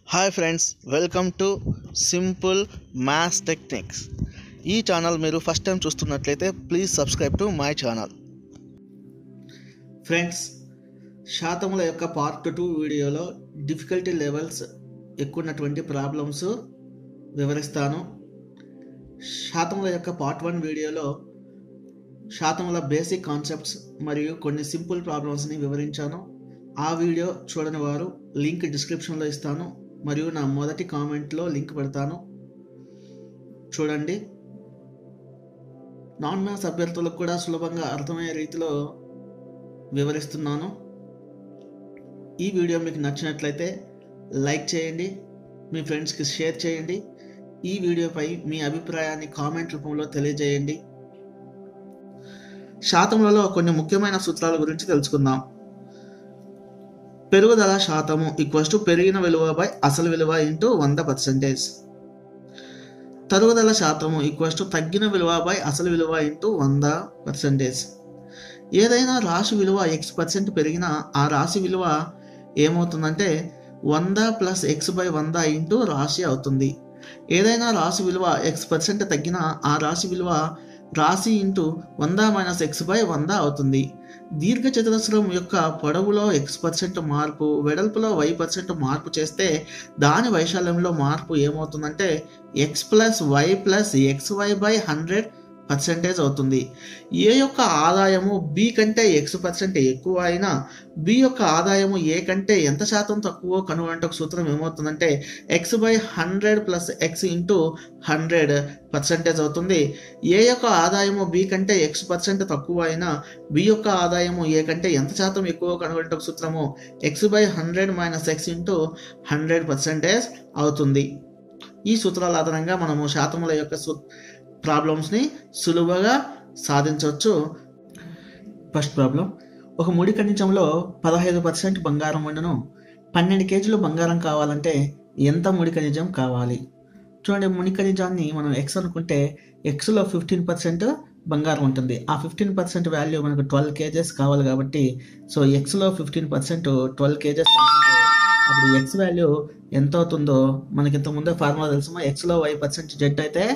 hi friends welcome to simple maths techniques ఈ channel మీరు first time చూస్తున్నట్లయితే please subscribe to my channel friends శాతముల యొక్క part two వీడియోలో డిఫికల్టీ లెవెల్స్ ఎక్కువ ఉన్నటువంటి ప్రాబ్లమ్స్ వివరిస్తాను శాతముల యొక్క పార్ట్ వన్ వీడియోలో శాతముల బేసిక్ కాన్సెప్ట్స్ మరియు కొన్ని సింపుల్ ప్రాబ్లమ్స్ని వివరించాను ఆ వీడియో చూడని వారు లింక్ డిస్క్రిప్షన్లో ఇస్తాను మరియు నా మొదటి కామెంట్లో లింక్ పెడతాను చూడండి నాన్ మ్యాథ్స్ అభ్యర్థులకు కూడా సులభంగా అర్థమయ్యే రీతిలో వివరిస్తున్నాను ఈ వీడియో మీకు నచ్చినట్లయితే లైక్ చేయండి మీ ఫ్రెండ్స్కి షేర్ చేయండి ఈ వీడియోపై మీ అభిప్రాయాన్ని కామెంట్ రూపంలో తెలియజేయండి శాతములలో కొన్ని ముఖ్యమైన సూత్రాల గురించి తెలుసుకుందాం పెరుగుదల శాతము ఈక్వల్స్ టు పెరిగిన విలువ బై అసలు విలువ ఇంటూ వంద పర్సెంటేజ్ తరుగుదల శాతము ఈక్వల్స్ టు తగ్గిన విలువ బై అసలు విలువ ఇంటూ వంద పర్సెంటేజ్ ఏదైనా రాశి విలువ ఎక్స్ పర్సెంట్ పెరిగినా ఆ రాశి విలువ ఏమవుతుందంటే వంద ప్లస్ ఎక్స్ బై వంద ఇంటూ రాశి అవుతుంది ఏదైనా రాశి విలువ ఎక్స్ పర్సెంట్ తగ్గినా ఆ రాశి విలువ రాశి ఇంటూ వంద మైనస్ ఎక్స్ బై వంద అవుతుంది దీర్ఘ చతురస్రం యొక్క పొడవులో ఎక్స్ పర్సెంట్ మార్పు వెడల్పులో వై పర్సెంట్ మార్పు చేస్తే దాని వైశాల్యంలో మార్పు ఏమవుతుందంటే X plus Y plus X Y by hundred percentage అవుతుంది ఏ యొక్క ఆదాయము బి కంటే ఎక్స్ పర్సెంట్ ఎక్కువ అయినా బి యొక్క ఆదాయము ఏ కంటే ఎంత శాతం తక్కువ కనుగొనటకు సూత్రం ఏమవుతుందంటే X by hundred plus X into hundred percentage అవుతుంది ఏ యొక్క ఆదాయము బి కంటే ఎక్స్ పర్సెంట్ తక్కువ అయినా బి యొక్క ఆదాయము ఏ కంటే ఎంత శాతం ఎక్కువ కనుగొనటకు సూత్రము X by hundred minus X into hundred percentage అవుతుంది ఈ సూత్రాల ఆధారంగా మనము శాతముల యొక్క సూ ప్రాబ్లమ్స్ని సులువుగా సాధించవచ్చు ఫస్ట్ ప్రాబ్లం ఒక ముడి ఖనిజంలో పదహైదు పర్సెంట్ బంగారం ఉండను పన్నెండు కేజీలు బంగారం కావాలంటే ఎంత ముడి ఖనిజం కావాలి చూడండి ముడి ఖనిజాన్ని మనం ఎక్స్ అనుకుంటే ఎక్స్లో ఫిఫ్టీన్ పర్సెంట్ బంగారం ఉంటుంది ఆ ఫిఫ్టీన్ పర్సెంట్ వాల్యూ మనకు ట్వెల్వ్ కేజెస్ కావాలి కాబట్టి సో ఎక్స్లో ఫిఫ్టీన్ పర్సెంట్ ట్వెల్వ్ కేజెస్ అప్పుడు ఎక్స్ వాల్యూ ఎంత అవుతుందో మనకి ఇంత ముందే ఫార్ములా తెలుసు ఎక్స్లో వై పర్సెంట్ జెడ్ అయితే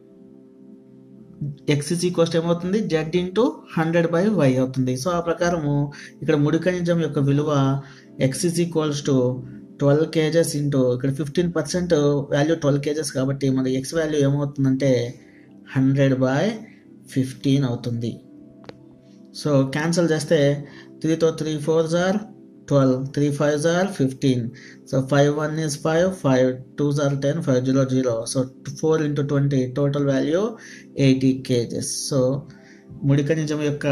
ఎక్స్ ఇస్ ఈక్వస్ట్ ఏమవుతుంది Z into hundred by Y అవుతుంది సో ఆ ప్రకారము ఇక్కడ ముడి ఖనిజం యొక్క విలువ X is equals to twelve kgs into ఇక్కడ fifteen percent value twelve kgs కాబట్టి మన ఎక్స్ వాల్యూ ఏమవుతుందంటే హండ్రెడ్ బై ఫిఫ్టీన్ అవుతుంది సో క్యాన్సిల్ చేస్తే త్రీతో three four jar twelve three five jar fifteen so five one is five five two jar ten five zero zero so four into twenty total value eighty kgs so ముడి ఖనిజం యొక్క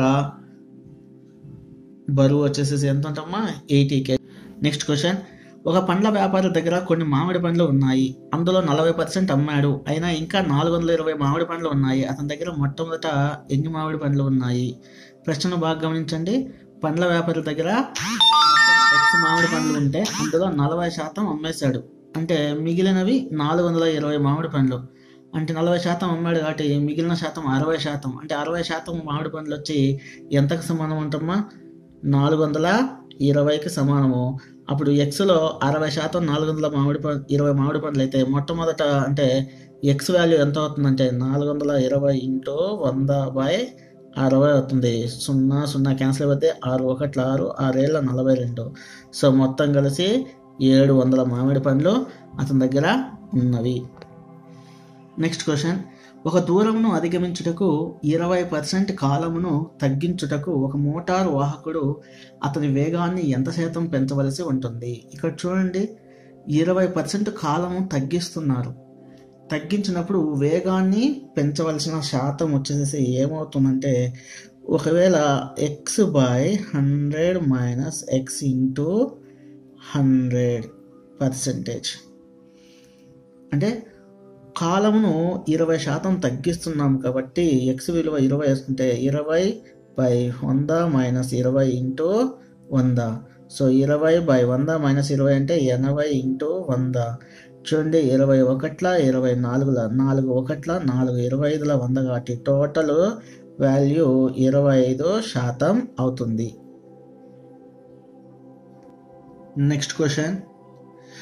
బరువు వచ్చేసి ఎంత ఉంటమ్మా eighty kg next question ఒక పండ్ల వ్యాపారి దగ్గర కొన్ని మామిడి పండ్లు ఉన్నాయి అందులో నలభై పర్సెంట్ అమ్మాడు అయినా ఇంకా నాలుగు వందల ఇరవై మామిడి పండ్లు ఉన్నాయి అతని దగ్గర మొట్టమొదట ఎన్ని మామిడి పండ్లు ఉన్నాయి ప్రశ్నను బాగా గమనించండి పండ్ల వ్యాపారి దగ్గర ఎక్స్ మామిడి పండ్లు ఉంటే అందులో నలభై శాతం అమ్మేశాడు అంటే మిగిలినవి నాలుగు వందల ఇరవై మామిడి పండ్లు అంటే నలభై శాతం అమ్మాడు కాబట్టి మిగిలిన శాతం అరవై శాతం అంటే అరవై శాతం మామిడి పండ్లు వచ్చి ఎంతకు సమానం అంటమ్మా నాలుగు వందల ఇరవైకి సమానము అప్పుడు ఎక్స్లో అరవై శాతం నాలుగు వందల మామిడి పండు ఇరవై మామిడి పండ్లు అయితే మొట్టమొదట అంటే ఎక్స్ వాల్యూ ఎంత అవుతుందంటే నాలుగు వందల ఇరవై ఇంటూ వంద బై అరవై అవుతుంది సున్నా సున్నా క్యాన్సిల్ అయిపోతే ఆరు ఒకట్ల ఆరు ఆరేళ్ళ నలభై రెండు సో మొత్తం కలిసి ఏడు వందల మామిడి పండ్లు అతని దగ్గర ఉన్నవి నెక్స్ట్ క్వశ్చన్ ఒక దూరమును అధిగమించుటకు ఇరవై పర్సెంట్ కాలమును తగ్గించుటకు ఒక మోటార్ వాహకుడు అతని వేగాన్ని ఎంత శాతం పెంచవలసి ఉంటుంది ఇక్కడ చూడండి ఇరవై పర్సెంట్ కాలము తగ్గిస్తున్నారు తగ్గించినప్పుడు వేగాన్ని పెంచవలసిన శాతం వచ్చేసి ఏమవుతుందంటే ఒకవేళ X by hundred minus X into hundred percentage అంటే కాలమును ఇరవై శాతం తగ్గిస్తున్నాం కాబట్టి ఎక్స్ విలువ ఇరవై వేసుకుంటే ఇరవై బై వంద మైనస్ ఇరవై ఇంటూ వంద సో ఇరవై బై వంద మైనస్ ఇరవై అంటే ఎనభై ఇంటూ వంద చూడండి ఇరవై ఒకట్ల ఇరవై నాలుగుల నాలుగు ఒకట్ల నాలుగు ఇరవై ఐదుల వంద కాబట్టి టోటల్ వాల్యూ ఇరవై ఐదు శాతం అవుతుంది నెక్స్ట్ క్వశ్చన్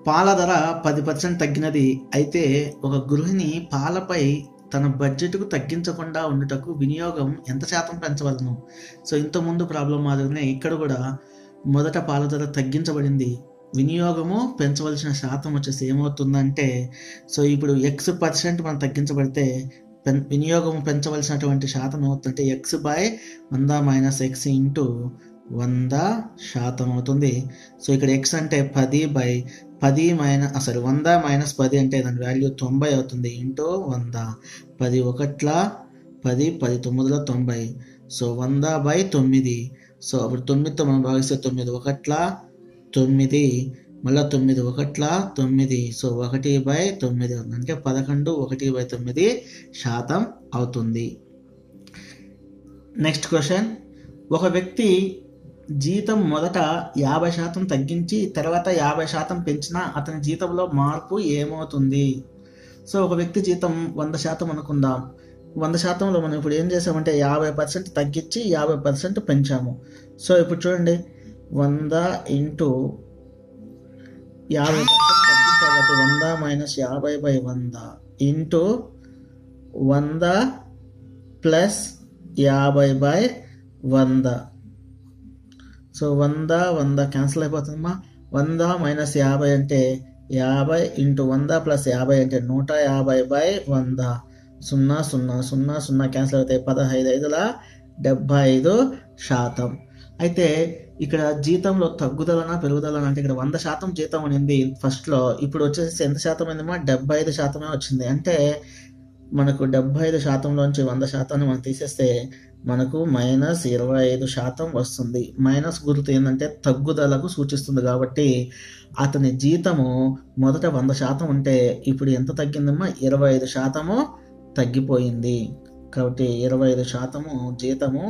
పాల ధర పది పర్సెంట్ తగ్గినది అయితే ఒక గృహిణి పాలపై తన బడ్జెట్కు తగ్గించకుండా ఉండుటకు వినియోగం ఎంత శాతం పెంచవలను సో ఇంతకుముందు ప్రాబ్లం మాదిరినే ఇక్కడ కూడా మొదట పాల ధర తగ్గించబడింది వినియోగము పెంచవలసిన శాతం వచ్చేసి ఏమవుతుందంటే సో ఇప్పుడు ఎక్స్ పర్సెంట్ మనం తగ్గించబడితే పెన్ వినియోగం పెంచవలసినటువంటి శాతం ఏమవుతుందంటే ఎక్స్ బై వంద మైనస్ ఎక్స్ ఇంటూ వంద శాతం అవుతుంది సో ఇక్కడ ఎక్స్ అంటే పది బై పది మైనస్ సారీ వంద మైనస్ పది అంటే దాని వాల్యూ తొంభై అవుతుంది ఇంటూ వంద పది ఒకట్ల పది పది తొమ్మిదిలో తొంభై సో వంద బై తొమ్మిది సో అప్పుడు తొమ్మిదితో మనం భాగిస్తే తొమ్మిది ఒకట్ల తొమ్మిది మళ్ళీ తొమ్మిది ఒకట్ల తొమ్మిది సో ఒకటి బై తొమ్మిది అవుతుంది అంటే పదకొండు ఒకటి బై తొమ్మిది శాతం అవుతుంది నెక్స్ట్ క్వశ్చన్ ఒక వ్యక్తి జీతం మొదట యాభై శాతం తగ్గించి తర్వాత యాభై శాతం పెంచినా అతని జీతంలో మార్పు ఏమవుతుంది సో ఒక వ్యక్తి జీతం వంద శాతం అనుకుందాం వంద శాతంలో మనం ఇప్పుడు ఏం చేసామంటే యాభై పర్సెంట్ తగ్గించి యాభై పర్సెంట్ పెంచాము సో ఇప్పుడు చూడండి వంద ఇంటూ యాభై పర్సెంట్ తగ్గించాలి కాబట్టి వంద మైనస్ యాభై బై వంద ఇంటూ వంద ప్లస్ యాభై బై వంద సో వంద వంద క్యాన్సిల్ అయిపోతుందమ్మా వంద మైనస్ యాభై అంటే యాభై ఇంటూ వంద ప్లస్ యాభై అంటే నూట యాభై బై వంద సున్నా సున్నా సున్నా సున్నా క్యాన్సిల్ అవుతాయి పదహైదు ఐదుల డెబ్బై ఐదు శాతం అయితే ఇక్కడ జీతంలో తగ్గుదలన పెరుగుదలన అంటే ఇక్కడ వంద శాతం జీతం అనేది ఫస్ట్లో ఇప్పుడు వచ్చేసి ఎంత శాతం అయిందమ్మా డెబ్బై ఐదు శాతమే వచ్చింది అంటే మనకు డెబ్బై ఐదు శాతంలోంచి వంద శాతాన్ని మనం తీసేస్తే మనకు మైనస్ ఇరవై ఐదు శాతం వస్తుంది మైనస్ గుర్తు ఏంటంటే తగ్గుదలకు సూచిస్తుంది కాబట్టి అతని జీతము మొదట వంద శాతం ఉంటే ఇప్పుడు ఎంత తగ్గిందమ్మా ఇరవై ఐదు శాతము తగ్గిపోయింది కాబట్టి ఇరవై ఐదు శాతము జీతము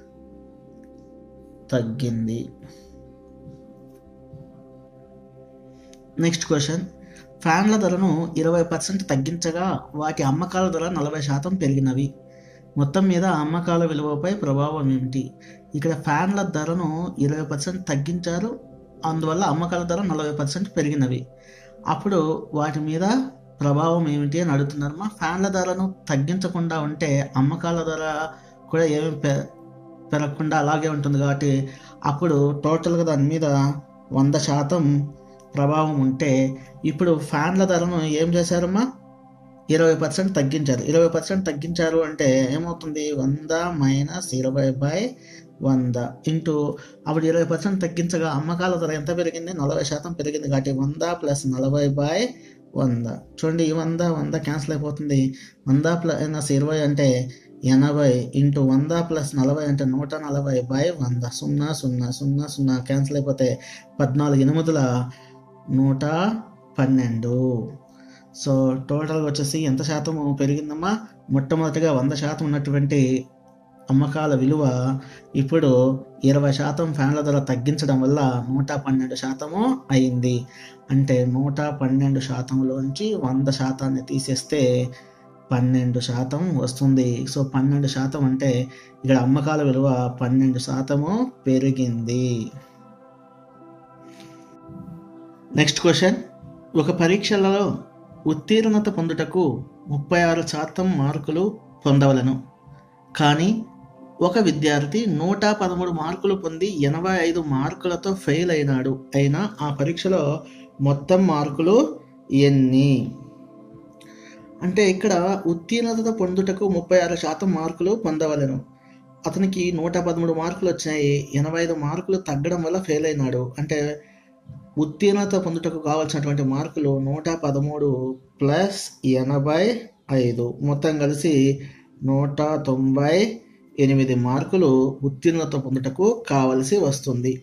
తగ్గింది నెక్స్ట్ క్వశ్చన్ ఫ్యాన్ల ధరను ఇరవై పర్సెంట్ తగ్గించగా వాటి అమ్మకాల ధర నలభై శాతం పెరిగినవి మొత్తం మీద అమ్మకాల విలువపై ప్రభావం ఏమిటి ఇక్కడ ఫ్యాన్ల ధరను ఇరవై పర్సెంట్ తగ్గించారు అందువల్ల అమ్మకాల ధర నలభై పర్సెంట్ పెరిగినవి అప్పుడు వాటి మీద ప్రభావం ఏమిటి అని అడుగుతున్నారు మా ఫ్యాన్ల ధరను తగ్గించకుండా ఉంటే అమ్మకాల ధర కూడా ఏమి పె పెరగకుండా అలాగే ఉంటుంది కాబట్టి అప్పుడు టోటల్గా దాని మీద వంద శాతం ప్రభావం ఉంటే ఇప్పుడు ఫ్యాన్ల ధరను ఏం చేశారమ్మా ఇరవై పర్సెంట్ తగ్గించారు ఇరవై పర్సెంట్ తగ్గించారు అంటే ఏమవుతుంది వంద మైనస్ ఇరవై బై వంద ఇంటూ అప్పుడు ఇరవై పర్సెంట్ తగ్గించగా అమ్మకాల ధర ఎంత పెరిగింది నలభై శాతం పెరిగింది కాబట్టి వంద ప్లస్ నలభై బై వంద చూడండి ఈ వంద వంద క్యాన్సిల్ అయిపోతుంది వంద ప్లస్ ఇరవై అంటే ఎనభై ఇంటూ వంద ప్లస్ నలభై అంటే నూట నలభై బై వంద సున్నా సున్నా సున్నా సున్నా క్యాన్సిల్ అయిపోతే పద్నాలుగు ఎనిమిదిల నూట పన్నెండు సో టోటల్గా వచ్చేసి ఎంత శాతము పెరిగిందమ్మా మొట్టమొదటిగా వంద శాతం ఉన్నటువంటి అమ్మకాల విలువ ఇప్పుడు ఇరవై శాతం ఫ్యాన్ల ధర తగ్గించడం వల్ల నూట పన్నెండు శాతము అయింది అంటే నూట పన్నెండు శాతంలోంచి వంద శాతాన్ని తీసేస్తే పన్నెండు శాతం వస్తుంది సో పన్నెండు శాతం అంటే ఇక్కడ అమ్మకాల విలువ పన్నెండు శాతము పెరిగింది నెక్స్ట్ క్వశ్చన్ ఒక పరీక్షలలో ఉత్తీర్ణత పొందుటకు ముప్పై ఆరు శాతం మార్కులు పొందవలను కానీ ఒక విద్యార్థి నూట పదమూడు మార్కులు పొంది ఎనభై ఐదు మార్కులతో ఫెయిల్ అయినాడు అయినా ఆ పరీక్షలో మొత్తం మార్కులు ఎన్ని అంటే ఇక్కడ ఉత్తీర్ణత పొందుటకు ముప్పై ఆరు శాతం మార్కులు పొందవలను అతనికి నూట పదమూడు మార్కులు వచ్చాయి ఎనభై ఐదు మార్కులు తగ్గడం వల్ల ఫెయిల్ అయినాడు అంటే ఉత్తీర్ణత పొందుటకు కావాల్సినటువంటి మార్కులు నూట పదమూడు ప్లస్ ఎనభై ఐదు మొత్తం కలిసి నూట తొంభై ఎనిమిది మార్కులు ఉత్తీర్ణత పొందుటకు కావలసి వస్తుంది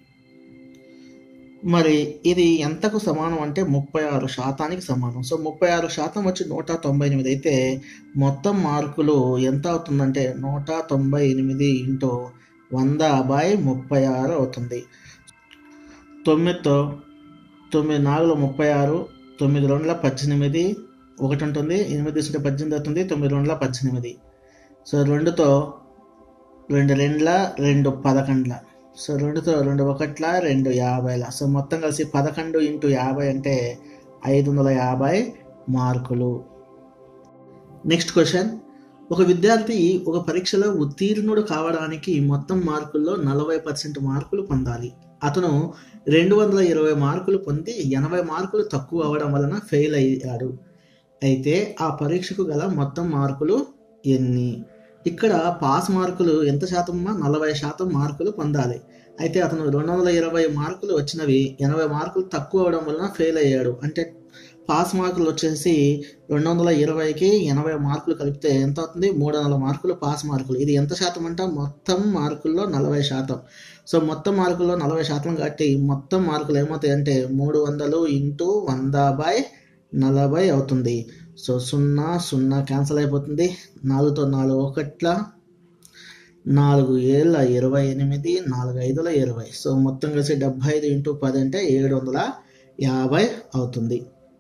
మరి ఇది ఎంతకు సమానం అంటే ముప్పై ఆరు శాతానికి సమానం సో ముప్పై ఆరు శాతం వచ్చి నూట తొంభై ఎనిమిది అయితే మొత్తం మార్కులు ఎంత అవుతుందంటే నూట తొంభై ఎనిమిది ఇంటూ వంద బై ముప్పై ఆరు అవుతుంది తొమ్మిదితో తొమ్మిది నాలుగులో ముప్పై ఆరు తొమ్మిది రెండుల పద్దెనిమిది ఒకటి ఉంటుంది ఎనిమిది తీసుకుంటే పద్దెనిమిది అవుతుంది తొమ్మిది రెండుల పద్దెనిమిది సో రెండుతో రెండు రెండుల రెండు పదకొండుల సో రెండుతో రెండు ఒకట్ల రెండు యాభైల సో మొత్తం కలిసి పదకొండు ఇంటూ యాభై అంటే ఐదు వందల యాభై మార్కులు నెక్స్ట్ క్వశ్చన్ ఒక విద్యార్థి ఒక పరీక్షలో ఉత్తీర్ణుడు కావడానికి మొత్తం మార్కుల్లో నలభై పర్సెంట్ మార్కులు పొందాలి అతను రెండు వందల ఇరవై మార్కులు పొంది ఎనభై మార్కులు తక్కువ అవ్వడం వలన ఫెయిల్ అయ్యాడు అయితే ఆ పరీక్షకు గల మొత్తం మార్కులు ఎన్ని ఇక్కడ పాస్ మార్కులు ఎంత శాతం నలభై శాతం మార్కులు పొందాలి అయితే అతను రెండు వందల ఇరవై మార్కులు వచ్చినవి ఎనభై మార్కులు తక్కువ అవడం వలన ఫెయిల్ అయ్యాడు అంటే పాస్ మార్కులు వచ్చేసి రెండు వందల ఇరవైకి ఎనభై మార్కులు కలిపితే ఎంత అవుతుంది మూడు వందల మార్కులు పాస్ మార్కులు ఇది ఎంత శాతం అంటే మొత్తం మార్కుల్లో నలభై శాతం సో మొత్తం మార్కుల్లో నలభై శాతం కాబట్టి మొత్తం మార్కులు ఏమవుతాయి అంటే మూడు వందలు ఇంటూ వంద బై నలభై అవుతుంది సో సున్నా సున్నా క్యాన్సిల్ అయిపోతుంది నాలుగుతో నాలుగు ఒకట్ల నాలుగు ఏళ్ళ ఇరవై ఎనిమిది నాలుగు ఐదుల ఇరవై సో మొత్తం కలిసి డెబ్బై ఐదు ఇంటూ పది అంటే ఏడు వందల యాభై అవుతుంది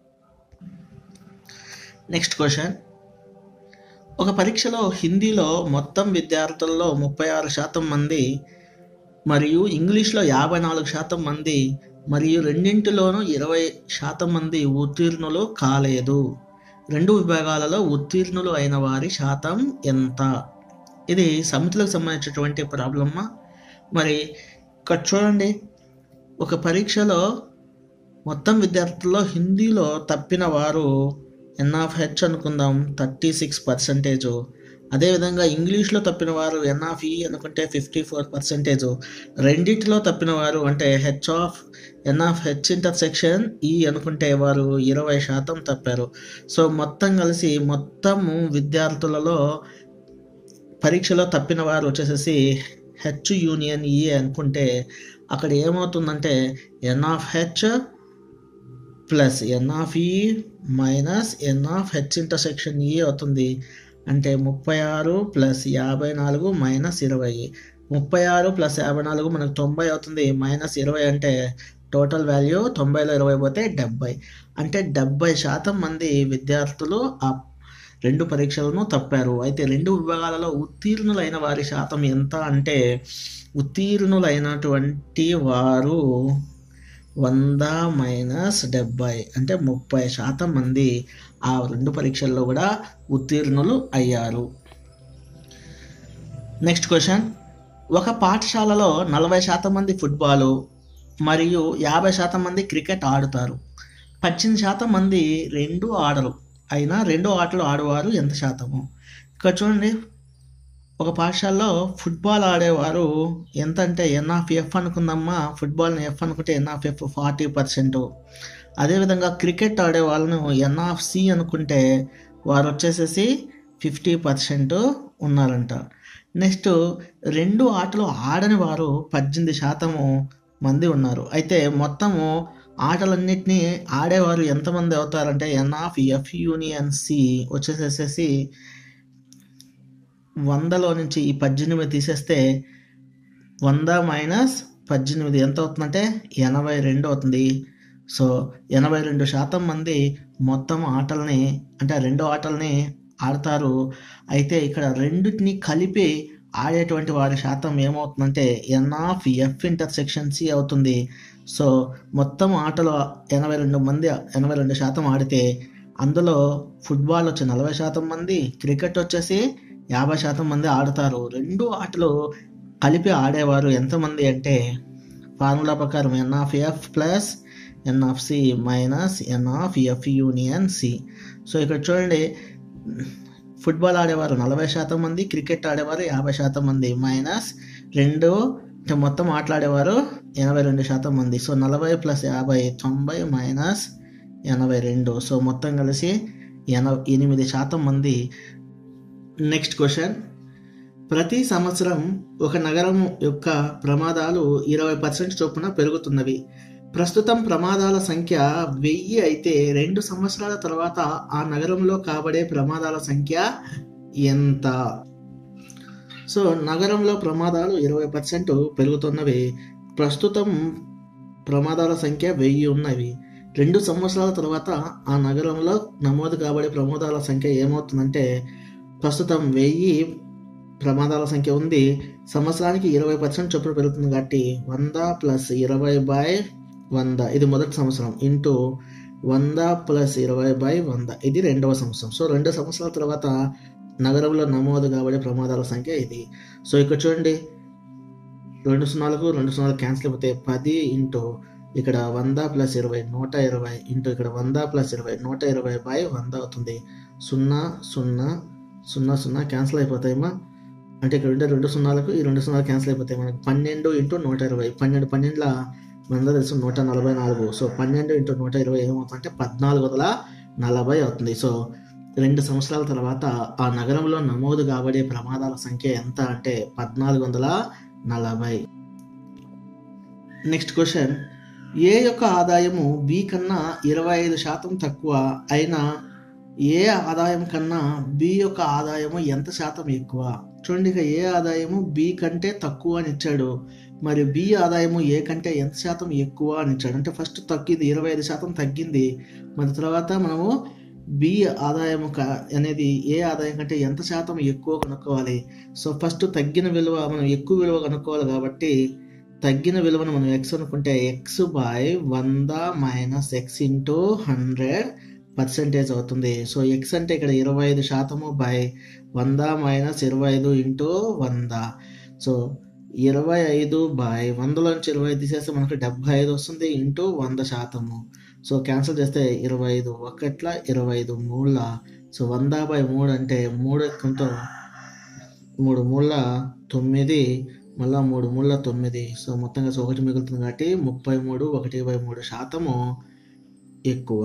నెక్స్ట్ క్వశ్చన్ ఒక పరీక్షలో హిందీలో మొత్తం విద్యార్థుల్లో ముప్పై ఆరు శాతం మంది మరియు ఇంగ్లీష్లో యాభై నాలుగు శాతం మంది మరియు రెండింటిలోనూ ఇరవై శాతం మంది ఉత్తీర్ణులు కాలేదు రెండు విభాగాలలో ఉత్తీర్ణులు అయిన వారి శాతం ఎంత ఇది సమితులకు సంబంధించినటువంటి ప్రాబ్లమ్మా మరి ఇక్కడ చూడండి ఒక పరీక్షలో మొత్తం విద్యార్థుల్లో హిందీలో తప్పిన వారు ఎన్ ఆఫ్ హెచ్ అనుకుందాం థర్టీ సిక్స్ పర్సెంటేజు అదేవిధంగా ఇంగ్లీష్లో తప్పిన వారు ఎన్ ఆఫ్ ఈ అనుకుంటే ఫిఫ్టీ ఫోర్ పర్సెంటేజు రెండిటిలో తప్పిన వారు అంటే H of N of H intersection E అనుకుంటే వారు ఇరవై శాతం తప్పారు సో మొత్తం కలిసి మొత్తము విద్యార్థులలో పరీక్షలో తప్పిన వారు వచ్చేసేసి హెచ్ యూనియన్ ఈ అనుకుంటే అక్కడ ఏమవుతుందంటే N of H plus N of E minus N of H intersection E అవుతుంది అంటే ముప్పై ఆరు ప్లస్ యాభై నాలుగు మైనస్ ఇరవై ముప్పై ఆరు ప్లస్ యాభై నాలుగు మనకు తొంభై అవుతుంది మైనస్ ఇరవై అంటే టోటల్ వాల్యూ తొంభైలో ఇరవై పోతే డెబ్బై అంటే డెబ్బై శాతం మంది విద్యార్థులు ఆ రెండు పరీక్షలను తప్పారు అయితే రెండు విభాగాలలో ఉత్తీర్ణులైన వారి శాతం ఎంత అంటే ఉత్తీర్ణులైనటువంటి వారు వంద మైనస్ డెబ్బై అంటే ముప్పై శాతం మంది ఆ రెండు పరీక్షల్లో కూడా ఉత్తీర్ణులు అయ్యారు నెక్స్ట్ క్వశ్చన్ ఒక పాఠశాలలో నలభై శాతం మంది ఫుట్బాలు మరియు యాభై శాతం మంది క్రికెట్ ఆడుతారు పద్దెనిమిది శాతం మంది రెండు ఆడరు అయినా రెండు ఆటలు ఆడేవారు ఎంత శాతము ఇక్కడ చూడండి ఒక పాఠశాలలో ఫుట్బాల్ ఆడేవారు ఎంత అంటే ఎన్ ఆఫ్ ఎఫ్ అనుకుందమ్మా ఫుట్బాల్ని ఎఫ్ అనుకుంటే N of F forty percent అదేవిధంగా క్రికెట్ ఆడే వాళ్ళను ఎన్ ఆఫ్ సి అనుకుంటే వారు వచ్చేసేసి ఫిఫ్టీ పర్సెంట్ ఉన్నారంట నెక్స్ట్ రెండు ఆటలు ఆడని వారు పద్దెనిమిది శాతము మంది ఉన్నారు అయితే మొత్తము ఆటలన్నిటినీ ఆడేవారు ఎంతమంది అవుతారంటే N of F union C వచ్చేసేసేసి వందలో నుంచి ఈ పద్దెనిమిది తీసేస్తే వంద మైనస్ పద్దెనిమిది ఎంత అవుతుందంటే ఎనభై రెండు అవుతుంది సో ఎనభై రెండు శాతం మంది మొత్తం ఆటల్ని అంటే రెండు ఆటల్ని ఆడతారు అయితే ఇక్కడ రెండింటిని కలిపి ఆడేటువంటి వారి శాతం ఏమవుతుందంటే N of F intersection C అవుతుంది సో మొత్తం ఆటలో ఎనభై రెండు మంది ఎనభై రెండు శాతం ఆడితే అందులో ఫుట్బాల్ వచ్చి నలభై శాతం మంది క్రికెట్ వచ్చేసి యాభై శాతం మంది ఆడతారు రెండు ఆటలు కలిపి ఆడేవారు ఎంతమంది అంటే ఫార్ములా ప్రకారం N of F plus N of C minus N of F union C so ఇక్కడ చూడండి ఫుట్బాల్ ఆడేవారు నలభై శాతం మంది క్రికెట్ ఆడేవారు యాభై శాతం మంది మైనస్ రెండు అంటే మొత్తం ఆటలాడేవారు ఎనభై రెండు శాతం మంది సో నలభై ప్లస్ యాభై తొంభై మైనస్ ఎనభై రెండు సో మొత్తం కలిసి ఎన ఎనిమిది శాతం మంది నెక్స్ట్ క్వశ్చన్ ప్రతి సంవత్సరం ఒక నగరం యొక్క ప్రమాదాలు ఇరవై పర్సెంట్ చొప్పున పెరుగుతున్నవి ప్రస్తుతం ప్రమాదాల సంఖ్య వెయ్యి అయితే రెండు సంవత్సరాల తర్వాత ఆ నగరంలో కాబడే ప్రమాదాల సంఖ్య ఎంత సో నగరంలో ప్రమాదాలు ఇరవై పర్సెంట్ పెరుగుతున్నవి ప్రస్తుతం ప్రమాదాల సంఖ్య వెయ్యి ఉన్నవి రెండు సంవత్సరాల తర్వాత ఆ నగరంలో నమోదు కాబడే ప్రమాదాల సంఖ్య ఏమవుతుందంటే ప్రస్తుతం వెయ్యి ప్రమాదాల సంఖ్య ఉంది సంవత్సరానికి ఇరవై పర్సెంట్ చొప్పున పెరుగుతుంది కాబట్టి వంద ప్లస్ ఇరవై బై వంద ఇది మొదటి సంవత్సరం ఇంటూ వంద ప్లస్ ఇరవై బై వంద ఇది రెండవ సంవత్సరం సో రెండు సంవత్సరాల తర్వాత నగరంలో నమోదు కాబడే ప్రమాదాల సంఖ్య ఇది సో ఇక్కడ చూడండి రెండు సున్నాలకు రెండు సున్నాలు క్యాన్సిల్ అయిపోతే పది ఇంటూ ఇక్కడ వంద ప్లస్ ఇరవై నూట ఇరవై ఇంటూ ఇక్కడ వంద ప్లస్ ఇరవై నూట ఇరవై బై వంద అవుతుంది సున్నా సున్నా సున్నా సున్నా క్యాన్సిల్ అయిపోతాయమ్మా అంటే ఇక్కడ ఉండే రెండు సున్నాలకు ఈ రెండు సున్నాలు క్యాన్సిల్ అయిపోతాయి మనకి పన్నెండు ఇంటూ నూట ఇరవై పన్నెండు పన్నెండుల మనందరూ తెలుసు నూట నలభై నాలుగు సో పన్నెండు ఇంటూ నూట ఇరవై ఏమవుతుందంటే పద్నాలుగు వందల నలభై అవుతుంది సో రెండు సంవత్సరాల తర్వాత ఆ నగరంలో నమోదు కాబడే ప్రమాదాల సంఖ్య ఎంత అంటే పద్నాలుగు వందల నలభై నెక్స్ట్ క్వశ్చన్ ఏ యొక్క ఆదాయము బి కన్నా ఇరవై ఐదు శాతం తక్కువ అయినా ఏ ఆదాయం కన్నా బి యొక్క ఆదాయము ఎంత శాతం ఎక్కువ చూడండి ఇక ఏ ఆదాయము బి కంటే తక్కువ అని ఇచ్చాడు మరి బి ఆదాయము ఏ కంటే ఎంత శాతం ఎక్కువ అని ఇచ్చాడు అంటే ఫస్ట్ తగ్గింది ఇరవై ఐదు శాతం తగ్గింది మరి తర్వాత మనము బి ఆదాయము క అనేది ఏ ఆదాయం కంటే ఎంత శాతం ఎక్కువ కనుక్కోవాలి సో ఫస్ట్ తగ్గిన విలువ మనం ఎక్కువ విలువ కనుక్కోవాలి కాబట్టి తగ్గిన విలువను మనం ఎక్స్ అనుకుంటే ఎక్స్ బై వంద minus X into hundred percentage అవుతుంది సో ఎక్స్ అంటే ఇక్కడ ఇరవై ఐదు శాతము బై వంద మైనస్ ఇరవై ఐదు ఇంటూ వంద సో ఇరవై ఐదు బై వందలోంచి ఇరవై ఐదు తీసేస్తే మనకు డెబ్బై ఐదు వస్తుంది ఇంటూ వంద శాతము సో క్యాన్సిల్ చేస్తే ఇరవై ఐదు ఒకట్ల ఇరవై ఐదు మూడుల సో వంద బై మూడు అంటే మూడు ఎక్కుంతో మూడు మూడుల తొమ్మిది మళ్ళా మూడు మూడుల తొమ్మిది సో మొత్తంగా సో ఒకటి మిగులుతుంది కాబట్టి ముప్పై మూడు ఒకటి బై మూడు శాతము ఎక్కువ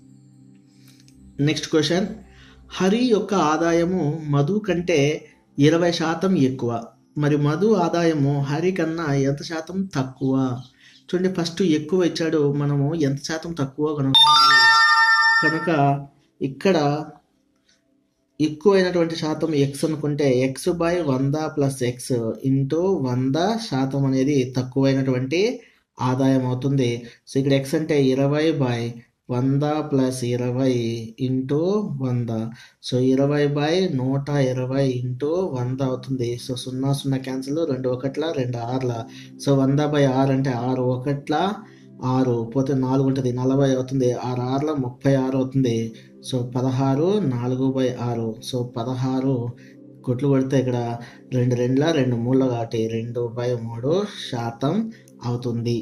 నెక్స్ట్ క్వశ్చన్ హరి యొక్క ఆదాయము మధు కంటే ఇరవై శాతం ఎక్కువ మరి మధు ఆదాయము హరి కన్నా ఎంత శాతం తక్కువ చూడండి ఫస్ట్ ఎక్కువ ఇచ్చాడు మనము ఎంత శాతం తక్కువ కనుక కనుక ఇక్కడ ఎక్కువైనటువంటి శాతం ఎక్స్ అనుకుంటే ఎక్స్ బై వంద ప్లస్ ఎక్స్ ఇంటూ వంద శాతం అనేది తక్కువైనటువంటి ఆదాయం అవుతుంది సో ఇక్కడ ఎక్స్ అంటే ఇరవై బై వంద ప్లస్ ఇరవై ఇంటూ వంద సో ఇరవై బై నూట ఇరవై ఇంటూ వంద అవుతుంది సో సున్నా సున్నా క్యాన్సిల్ రెండు ఒకట్ల రెండు ఆరుల సో వంద బై ఆరు అంటే ఆరు ఒకట్ల ఆరు పోతే నాలుగు ఉంటుంది నలభై అవుతుంది ఆరు ఆరుల ముప్పై ఆరు అవుతుంది సో పదహారు నాలుగు బై ఆరు సో పదహారు కొట్లు కొడితే ఇక్కడ రెండు రెండుల రెండు మూడుల కాబట్టి రెండు బై మూడు శాతం అవుతుంది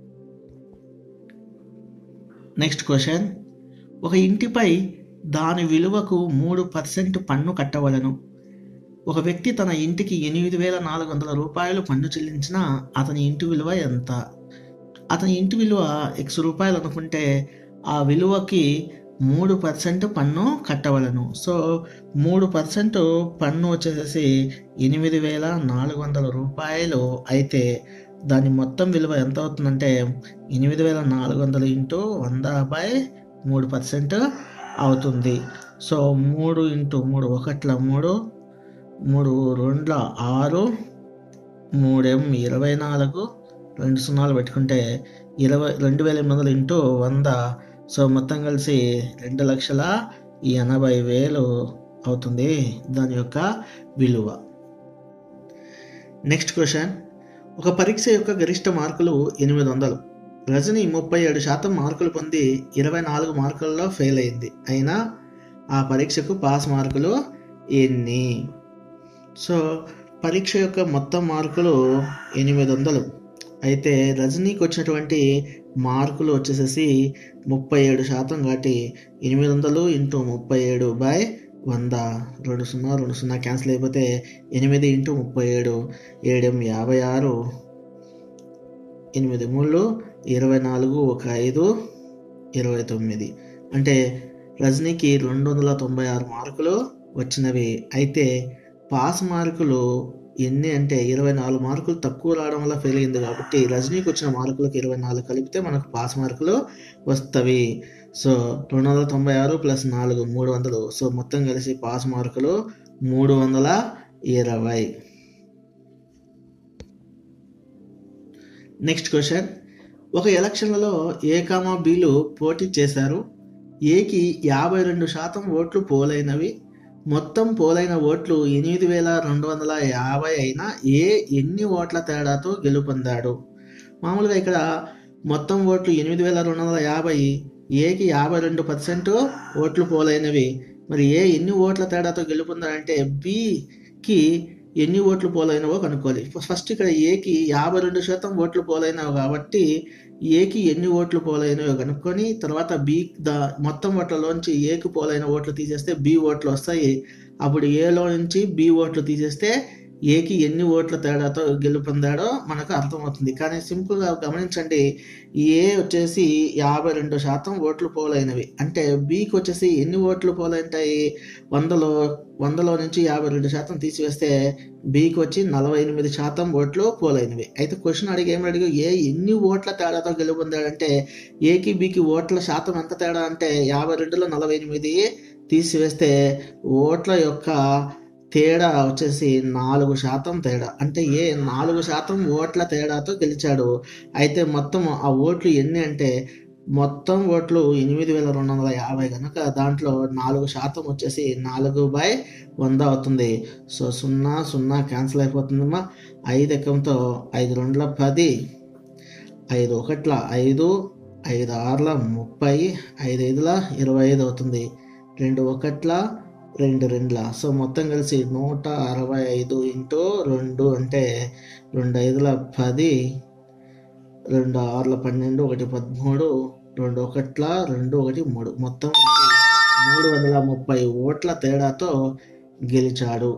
నెక్స్ట్ క్వశ్చన్ ఒక ఇంటిపై దాని విలువకు మూడు పర్సెంట్ పన్ను కట్టవలను ఒక వ్యక్తి తన ఇంటికి ఎనిమిది వేల నాలుగు వందల రూపాయలు పన్ను చెల్లించినా అతని ఇంటి విలువ ఎంత అతని ఇంటి విలువ ఎక్స్ రూపాయలు అనుకుంటే ఆ విలువకి మూడు పర్సెంట్ పన్ను కట్టవలను సో మూడు పర్సెంట్ పన్ను వచ్చేసేసి ఎనిమిది వేల నాలుగు వందల రూపాయలు అయితే దాని మొత్తం విలువ ఎంత అవుతుందంటే ఎనిమిది వేల నాలుగు వందలు ఇంటూ వంద బై మూడు పర్సెంట్ అవుతుంది సో మూడు ఇంటూ మూడు ఒకట్ల మూడు మూడు రెండ్ల ఆరు మూడేం ఇరవై నాలుగు రెండు సున్నాలు పెట్టుకుంటే ఇరవై రెండు వేల ఎనిమిది వందలు ఇంటూ వంద సో మొత్తం కలిసి రెండు లక్షల ఎనభై వేలు అవుతుంది దాని యొక్క విలువ నెక్స్ట్ క్వశ్చన్ ఒక పరీక్ష యొక్క గరిష్ట మార్కులు ఎనిమిది వందలు రజని ముప్పై ఏడు శాతం మార్కులు పొంది ఇరవై నాలుగు మార్కుల్లో ఫెయిల్ అయింది అయినా ఆ పరీక్షకు పాస్ మార్కులు ఎన్ని సో పరీక్ష యొక్క మొత్తం మార్కులు ఎనిమిది వందలు అయితే రజనీకి వచ్చినటువంటి మార్కులు వచ్చేసేసి ముప్పై ఏడు శాతం కాబట్టి ఎనిమిది వందలు ఇంటూ ముప్పై ఏడు బై వంద రెండు సున్నా రెండు సున్నా క్యాన్సిల్ అయిపోతే ఎనిమిది ఇంటూ ముప్పై ఏడు ఏడెం యాభై ఆరు ఎనిమిది మూడు ఇరవై నాలుగు ఒక ఐదు ఇరవై తొమ్మిది అంటే రజనీకి రెండు వందల తొంభై ఆరు మార్కులు వచ్చినవి అయితే పాస్ మార్కులు ఎన్ని అంటే ఇరవై నాలుగు మార్కులు తక్కువ రావడం వల్ల ఫెయిల్ అయింది కాబట్టి రజనీకి వచ్చిన మార్కులకు ఇరవై నాలుగు కలిపితే మనకు పాస్ మార్కులు వస్తవి సో రెండు వందల తొంభై ఆరు ప్లస్ నాలుగు మూడు వందలు సో మొత్తం కలిసి పాస్ మార్కులు మూడు వందల ఇరవై నెక్స్ట్ క్వశ్చన్ ఒక ఎలక్షన్లలో ఏ కామా బీలు పోటీ చేశారు ఏకి యాభై రెండు శాతం ఓట్లు పోలైనవి మొత్తం పోలైన ఓట్లు ఎనిమిది వేల రెండు వందల యాభై అయినా ఏ ఎన్ని ఓట్ల తేడాతో గెలుపొందాడు మామూలుగా ఇక్కడ మొత్తం ఓట్లు ఎనిమిది వేల రెండు వందల యాభై ఏకి యాభై రెండు పర్సెంట్ ఓట్లు పోలైనవి మరి ఏ ఎన్ని ఓట్ల తేడాతో గెలుపొందాడంటే బికి ఎన్ని ఓట్లు పోలైనవో కనుక్కోవాలి ఫస్ట్ ఇక్కడ ఏకి యాభై రెండు శాతం ఓట్లు పోలైనవి కాబట్టి ఏకి ఎన్ని ఓట్లు పోలైనవో కనుక్కొని తర్వాత బి ద మొత్తం ఓట్లలోంచి ఏకి పోలైన ఓట్లు తీసేస్తే బి ఓట్లు వస్తాయి అప్పుడు ఏలో నుంచి బి ఓట్లు తీసేస్తే ఏకి ఎన్ని ఓట్ల తేడాతో గెలుపొందాడో మనకు అర్థమవుతుంది కానీ సింపుల్గా గమనించండి ఏ వచ్చేసి యాభై రెండు శాతం ఓట్లు పోలైనవి అంటే బికి వచ్చేసి ఎన్ని ఓట్లు పోలైంటాయి వందలో వందలో నుంచి యాభై రెండు శాతం తీసివేస్తే బికి వచ్చి నలభై ఎనిమిది శాతం ఓట్లు పోలైనవి అయితే క్వశ్చన్ అడిగి ఏమి అడిగి ఏ ఎన్ని ఓట్ల తేడాతో గెలుపొందాడంటే ఏకి బికి ఓట్ల శాతం ఎంత తేడా అంటే యాభై రెండులో నలభై ఎనిమిది తీసివేస్తే ఓట్ల యొక్క తేడా వచ్చేసి నాలుగు శాతం తేడా అంటే ఏ నాలుగు శాతం ఓట్ల తేడాతో గెలిచాడు అయితే మొత్తం ఆ ఓట్లు ఎన్ని అంటే మొత్తం ఓట్లు ఎనిమిది వేల రెండు వందల యాభై కనుక దాంట్లో నాలుగు శాతం వచ్చేసి నాలుగు బై వంద అవుతుంది సో సున్నా సున్నా క్యాన్సిల్ అయిపోతుందమ్మా ఐదు ఎక్కంతో ఐదు రెండుల పది ఐదు ఒకట్ల ఐదు ఐదు ఆరుల ముప్పై ఐదు ఐదుల ఇరవై ఐదు అవుతుంది రెండు ఒకట్ల రెండు రెండుల సో మొత్తం కలిసి నూట అరవై ఐదు ఇంటూ రెండు అంటే రెండు ఐదుల పది రెండు ఆరుల పన్నెండు ఒకటి పదమూడు రెండు ఒకట్ల రెండు ఒకటి మూడు మొత్తం కలిసి మూడు వందల ముప్పై ఓట్ల తేడాతో గెలిచాడు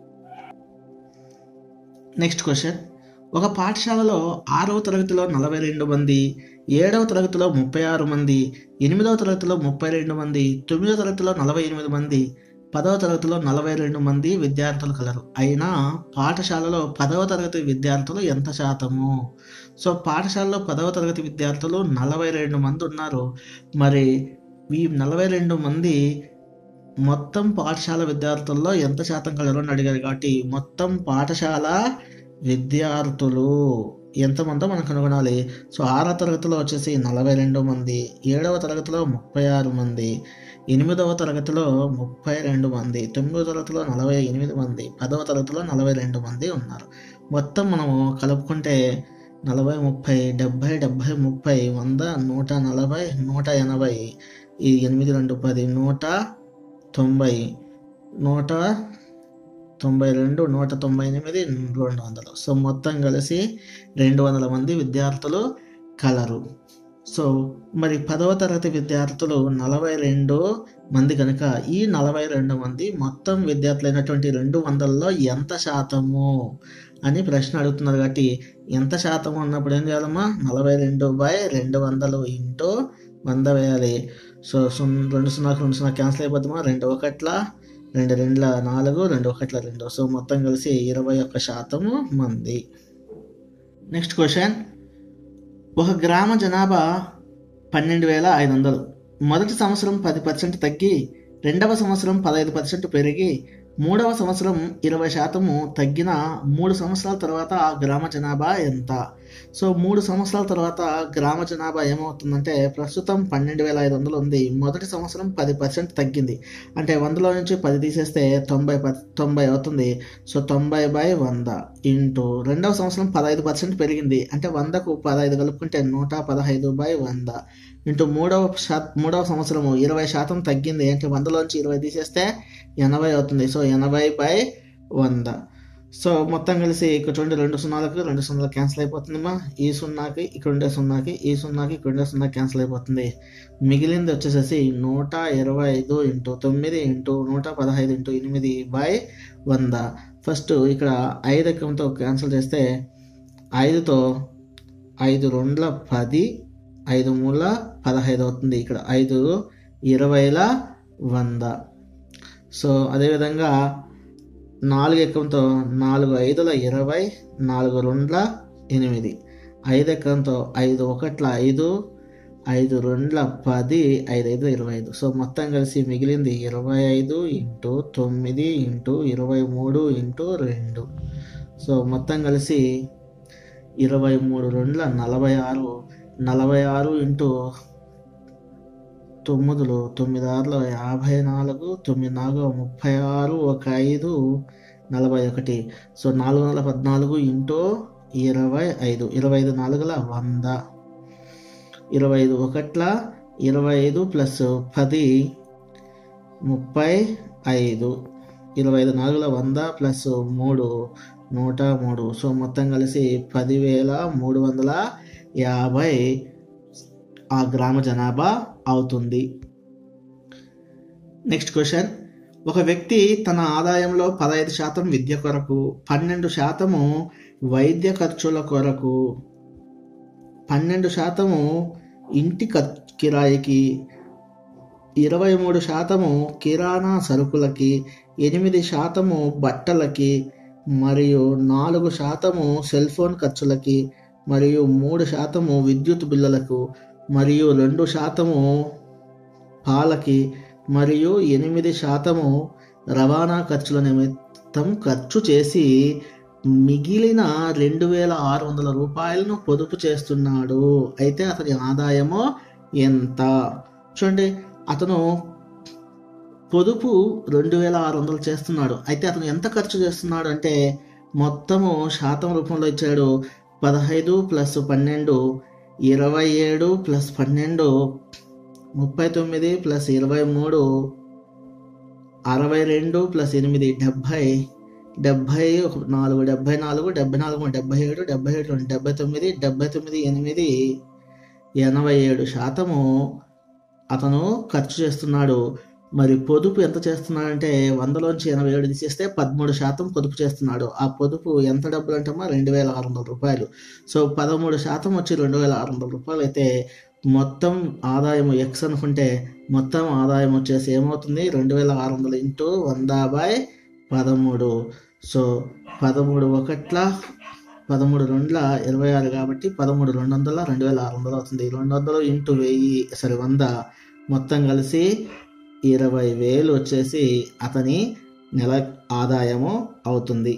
నెక్స్ట్ క్వశ్చన్ ఒక పాఠశాలలో ఆరవ తరగతిలో నలభై రెండు మంది ఏడవ తరగతిలో ముప్పై ఆరు మంది ఎనిమిదవ తరగతిలో ముప్పై రెండు మంది తొమ్మిదవ తరగతిలో నలభై ఎనిమిది మంది పదవ తరగతిలో నలభై రెండు మంది విద్యార్థులు కలరు అయినా పాఠశాలలో పదవ తరగతి విద్యార్థులు ఎంత శాతము సో పాఠశాలలో పదవ తరగతి విద్యార్థులు నలభై రెండు మంది ఉన్నారు మరి ఈ నలభై రెండు మంది మొత్తం పాఠశాల విద్యార్థుల్లో ఎంత శాతం కలరు అని అడిగారు కాబట్టి మొత్తం పాఠశాల విద్యార్థులు ఎంతమందో మనం కనుగొనాలి సో ఆరో తరగతిలో వచ్చేసి నలభై రెండు మంది ఏడవ తరగతిలో ముప్పై ఆరు మంది ఎనిమిదవ తరగతిలో ముప్పై రెండు మంది తొమ్మిదవ తరగతిలో నలభై ఎనిమిది మంది పదవ తరగతిలో నలభై రెండు మంది ఉన్నారు మొత్తం మనము కలుపుకుంటే నలభై ముప్పై డెబ్భై డెబ్భై ముప్పై వంద నూట నలభై నూట ఎనభై ఈ ఎనిమిది రెండు పది నూట తొంభై నూట తొంభై రెండు నూట తొంభై ఎనిమిది రెండు వందలు సో మొత్తం కలిసి రెండు వందల మంది విద్యార్థులు కలరు సో మరి పదవ తరగతి విద్యార్థులు నలభై రెండు మంది కనుక ఈ నలభై రెండు మంది మొత్తం విద్యార్థులైనటువంటి రెండు వందల్లో ఎంత శాతము అని ప్రశ్న అడుగుతున్నారు కాబట్టి ఎంత శాతం అన్నప్పుడు ఏం చేయాలమ్మా నలభై రెండు బై రెండు వందలు ఇంటూ వంద వేయాలి సో సున్ రెండు సున్నాకు రెండు సున్నా క్యాన్సిల్ అయిపోతామా రెండు ఒకట్ల రెండు రెండుల నాలుగు రెండు ఒకట్ల రెండు సో మొత్తం కలిసి ఇరవై ఒక్క శాతము మంది నెక్స్ట్ క్వశ్చన్ ఒక గ్రామ జనాభా పన్నెండు వేల ఐదు వందలు మొదటి సంవత్సరం పది పర్సెంట్ తగ్గి రెండవ సంవత్సరం పదహైదు పర్సెంట్ పెరిగి మూడవ సంవత్సరం ఇరవై శాతము తగ్గిన మూడు సంవత్సరాల తర్వాత ఆ గ్రామ జనాభా ఎంత సో మూడు సంవత్సరాల తర్వాత గ్రామ జనాభా ఏమవుతుందంటే ప్రస్తుతం పన్నెండు వేల ఐదు వందలు ఉంది మొదటి సంవత్సరం పది పర్సెంట్ తగ్గింది అంటే వందలో నుంచి పది తీసేస్తే తొంభై పర్ తొంభై అవుతుంది సో తొంభై బై వంద ఇంటూ రెండవ సంవత్సరం పదహైదు పర్సెంట్ పెరిగింది అంటే వందకు పదహైదు కలుపుకుంటే నూట పదహైదు బై వంద ఇంటూ మూడవ శా మూడవ సంవత్సరము ఇరవై శాతం తగ్గింది అంటే వందలోంచి ఇరవై తీసేస్తే ఎనభై అవుతుంది సో ఎనభై బై వంద సో మొత్తం కలిసి ఇక్కడ చూడండి రెండు సున్నాలకు రెండు సున్నాలు క్యాన్సిల్ అయిపోతుందమ్మా ఈ సున్నాకి ఇక్కడ ఉండే సున్నాకి ఈ సున్నాకి ఇక్కడ ఉండే సున్నా క్యాన్సిల్ అయిపోతుంది మిగిలింది వచ్చేసేసి నూట ఇరవై ఐదు ఇంటూ తొమ్మిది ఇంటూ నూట పదహైదు ఇంటూ ఎనిమిది బై వంద ఫస్ట్ ఇక్కడ ఐదు ఎక్కంతో క్యాన్సిల్ చేస్తే ఐదుతో ఐదు రెండుల పది ఐదు మూల పదహైదు అవుతుంది ఇక్కడ ఐదు ఇరవైల వంద సో అదేవిధంగా నాలుగు ఎక్కంతో నాలుగు ఐదుల ఇరవై నాలుగు రెండుల ఎనిమిది ఐదు ఎక్కంతో ఐదు ఒకట్ల ఐదు ఐదు రెండుల పది ఐదు ఐదు ఇరవై ఐదు సో మొత్తం కలిసి మిగిలింది ఇరవై ఐదు ఇంటూ తొమ్మిది ఇంటూ ఇరవై మూడు ఇంటూ రెండు సో మొత్తం కలిసి ఇరవై మూడు రెండుల నలభై ఆరు నలభై ఆరు ఇంటూ తొమ్మిదిలో తొమ్మిది ఆరులో యాభై నాలుగు తొమ్మిది నాలుగు ముప్పై ఆరు ఒక ఐదు నలభై ఒకటి సో నాలుగు వందల పద్నాలుగు ఇంటూ ఇరవై ఐదు ఇరవై ఐదు నాలుగుల వంద ఇరవై ఐదు ఒకట్ల ఇరవై ఐదు ప్లస్ పది ముప్పై ఐదు ఇరవై ఐదు నాలుగుల వంద ప్లస్ మూడు నూట మూడు సో మొత్తం కలిసి పదివేల మూడు వందల యాభై ఆ గ్రామ జనాభా అవుతుంది నెక్స్ట్ క్వశ్చన్ ఒక వ్యక్తి తన ఆదాయంలో పదహైదు శాతం విద్య కొరకు పన్నెండు శాతము వైద్య ఖర్చుల కొరకు పన్నెండు శాతము ఇంటి ఖర్- కిరాయికి ఇరవై మూడు శాతము కిరాణా సరుకులకి ఎనిమిది శాతము బట్టలకి మరియు నాలుగు శాతము సెల్ ఫోన్ ఖర్చులకి మరియు మూడు శాతము విద్యుత్ బిల్లులకు మరియు రెండు శాతము పాలకి మరియు ఎనిమిది శాతము రవాణా ఖర్చుల నిమిత్తం ఖర్చు చేసి మిగిలిన రెండు వేల ఆరు వందల రూపాయలను పొదుపు చేస్తున్నాడు అయితే అతని ఆదాయము ఎంత చూడండి అతను పొదుపు రెండు వేల ఆరు వందలు చేస్తున్నాడు అయితే అతను ఎంత ఖర్చు చేస్తున్నాడు అంటే మొత్తము శాతం రూపంలో ఇచ్చాడు పదహైదు ప్లస్ పన్నెండు ఇరవై ఏడు ప్లస్ పన్నెండు ముప్పై తొమ్మిది ప్లస్ ఇరవై మూడు అరవై రెండు ప్లస్ ఎనిమిది డెబ్భై డెబ్భై ఒక నాలుగు డెబ్భై నాలుగు డెబ్భై నాలుగు డెబ్భై ఏడు డెబ్భై ఏడు డెబ్భై తొమ్మిది డెబ్భై తొమ్మిది ఎనిమిది ఎనభై ఏడు శాతము అతను ఖర్చు చేస్తున్నాడు మరి పొదుపు ఎంత చేస్తున్నాడంటే వందలోంచి ఎనభై ఏడు తీసేస్తే పదమూడు శాతం పొదుపు చేస్తున్నాడు ఆ పొదుపు ఎంత డబ్బులు అంటమ్మా రెండు వేల ఆరు వందల రూపాయలు సో పదమూడు శాతం వచ్చి రెండు వేల ఆరు వందల రూపాయలు అయితే మొత్తం ఆదాయం ఎక్స్ అనుకుంటే మొత్తం ఆదాయం వచ్చేసి ఏమవుతుంది రెండు వేల ఆరు వందలు ఇంటూ వంద బై పదమూడు సో పదమూడు ఒకట్ల పదమూడు రెండుల ఇరవై ఆరు కాబట్టి పదమూడు రెండు వందల రెండు వేల ఆరు వందలు అవుతుంది రెండు వందలు ఇంటూ వెయ్యి సరే వంద మొత్తం కలిసి ఇరవై వేలు వచ్చేసి అతని నెల ఆదాయము అవుతుంది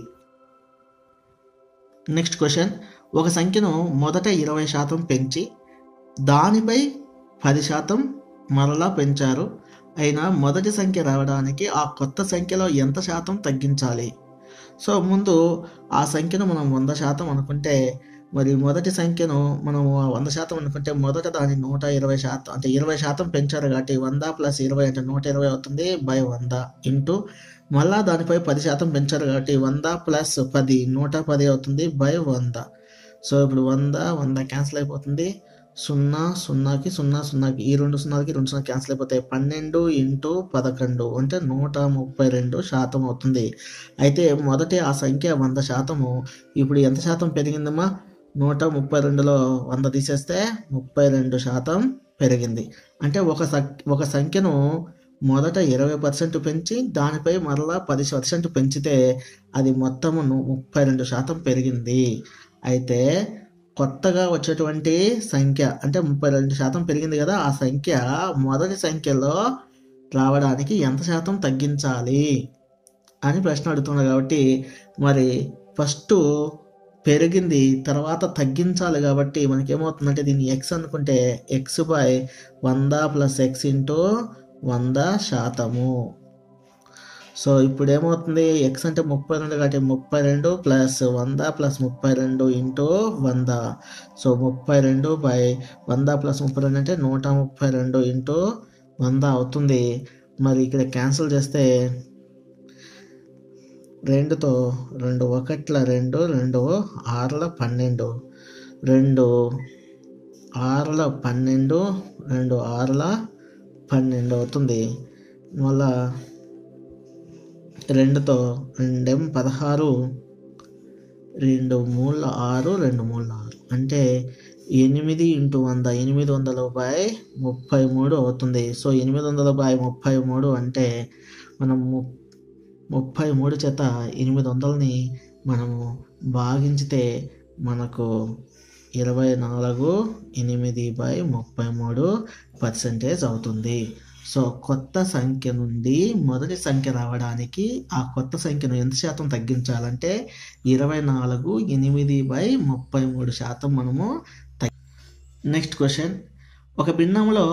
నెక్స్ట్ క్వశ్చన్ ఒక సంఖ్యను మొదట ఇరవై శాతం పెంచి దానిపై పది శాతం మరలా పెంచారు అయినా మొదటి సంఖ్య రావడానికి ఆ కొత్త సంఖ్యలో ఎంత శాతం తగ్గించాలి సో ముందు ఆ సంఖ్యను మనం వంద శాతం అనుకుంటే మరి మొదటి సంఖ్యను మనం వంద శాతం అనుకుంటే మొదట దాని నూట ఇరవై శాతం అంటే ఇరవై శాతం పెంచారు కాబట్టి వంద ప్లస్ ఇరవై అంటే నూట ఇరవై అవుతుంది బై వంద ఇంటూ మళ్ళా దానిపై పది శాతం పెంచారు కాబట్టి వంద ప్లస్ పది నూట పది అవుతుంది బై వంద సో ఇప్పుడు వంద వంద క్యాన్సిల్ అయిపోతుంది సున్నా సున్నాకి సున్నా సున్నాకి ఈ రెండు సున్నాకి రెండు సున్నా క్యాన్సిల్ అయిపోతాయి పన్నెండు ఇంటూ పదకొండు అంటే నూట ముప్పై రెండు శాతం అవుతుంది అయితే మొదటి ఆ సంఖ్య వంద శాతము ఇప్పుడు ఎంత శాతం పెరిగిందమ్మా నూట ముప్పై రెండులో వంద తీసేస్తే ముప్పై రెండు శాతం పెరిగింది అంటే ఒక సక్- ఒక సంఖ్యను మొదట ఇరవై పర్సెంట్ పెంచి దానిపై మరలా పది పర్సెంట్ పెంచితే అది మొత్తము ను- ముప్పై రెండు శాతం పెరిగింది అయితే కొత్తగా వచ్చేటువంటి సంఖ్య అంటే ముప్పై రెండు శాతం పెరిగింది కదా ఆ సంఖ్య మొదటి సంఖ్యలో రావడానికి ఎంత శాతం తగ్గించాలి అని ప్రశ్న అడుగుతున్నారు కాబట్టి మరి ఫస్ట్ పెరిగింది తర్వాత తగ్గించాలి కాబట్టి మనకి ఏమవుతుందంటే దీన్ని ఎక్స్ అనుకుంటే ఎక్స్ బై వంద ప్లస్ ఎక్స్ ఇంటూ వంద శాతము సో ఇప్పుడు ఏమవుతుంది ఎక్స్ అంటే ముప్పై రెండు కాబట్టి ముప్పై రెండు ప్లస్ వంద ప్లస్ ముప్పై రెండు ఇంటూ వంద సో ముప్పై రెండు బై వంద ప్లస్ ముప్పై రెండు అంటే నూట ముప్పై రెండు ఇంటూ వంద అవుతుంది మరి ఇక్కడ క్యాన్సిల్ చేస్తే రెండుతో రెండు ఒకట్ల రెండు రెండు ఆరుల పన్నెండు రెండు ఆరుల పన్నెండు రెండు ఆరుల పన్నెండు అవుతుంది మళ్ళా రెండుతో రెండెం పదహారు రెండు మూల ఆరు రెండు మూల ఆరు అంటే ఎనిమిది ఇంటూ వంద ఎనిమిది వందల బై ముప్పై మూడు అవుతుంది సో ఎనిమిది వందల బై ముప్పై మూడు అంటే మనం ము- ముప్పై మూడు చేత ఎనిమిది వందలని మనము భాగించితే మనకు ఇరవై నాలుగు ఎనిమిది బై ముప్పై మూడు పర్సెంటేజ్ అవుతుంది సో కొత్త సంఖ్య నుండి మొదటి సంఖ్య రావడానికి ఆ కొత్త సంఖ్యను ఎంత శాతం తగ్గించాలంటే ఇరవై నాలుగు ఎనిమిది బై ముప్పై మూడు శాతం మనము నెక్స్ట్ క్వశ్చన్ ఒక భిన్నంలో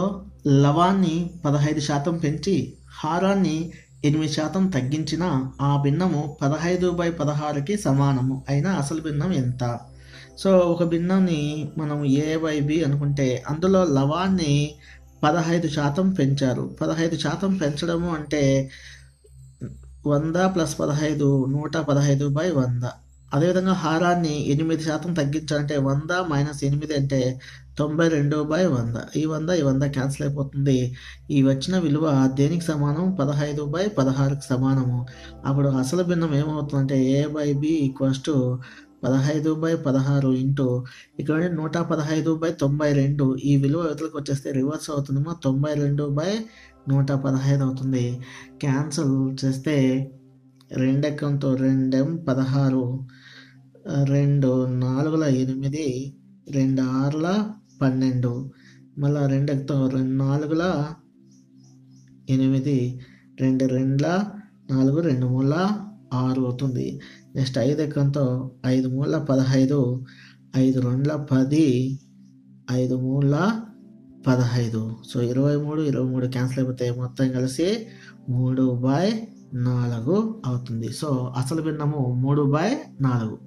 లవాన్ని పదహైదు శాతం పెంచి హారాన్ని ఎనిమిది శాతం తగ్గించిన ఆ భిన్నము పదహైదు బై పదహారుకి సమానము అయినా అసలు భిన్నం ఎంత సో ఒక భిన్నాన్ని మనం ఏ బై బి అనుకుంటే అందులో లవాన్ని పదహైదు శాతం పెంచారు పదహైదు శాతం పెంచడము అంటే వంద ప్లస్ పదహైదు నూట పదహైదు బై వంద అదేవిధంగా హారాన్ని ఎనిమిది శాతం తగ్గించాలంటే వంద మైనస్ ఎనిమిది అంటే తొంభై రెండు బై వంద ఈ వంద ఈ వంద క్యాన్సిల్ అయిపోతుంది ఈ వచ్చిన విలువ దేనికి సమానం పదహైదు బై పదహారుకి సమానము అప్పుడు అసలు భిన్నం ఏమవుతుందంటే A by B equals to పదహైదు బై పదహారు ఇంటూ ఇక్కడ నూట పదహైదు బై తొంభై రెండు ఈ విలువ యువతలకు వచ్చేస్తే రివర్స్ అవుతుందేమో తొంభై రెండు బై నూట పదహైదు అవుతుంది క్యాన్సిల్ చేస్తే రెండెక్కంతో రెండెం పదహారు రెండు నాలుగుల ఎనిమిది రెండు ఆరుల పన్నెండు మళ్ళా రెండెక్తో రెండు నాలుగుల ఎనిమిది రెండు రెండ్ల నాలుగు రెండు మూల ఆరు అవుతుంది నెక్స్ట్ ఐదు ఎక్కంతో ఐదు మూల పదహైదు ఐదు రెండ్ల పది ఐదు మూల పదహైదు సో ఇరవై మూడు ఇరవై మూడు క్యాన్సిల్ అయిపోతే మొత్తం కలిసి మూడు బై నాలుగు అవుతుంది సో అసలు భిన్నము మూడు బై నాలుగు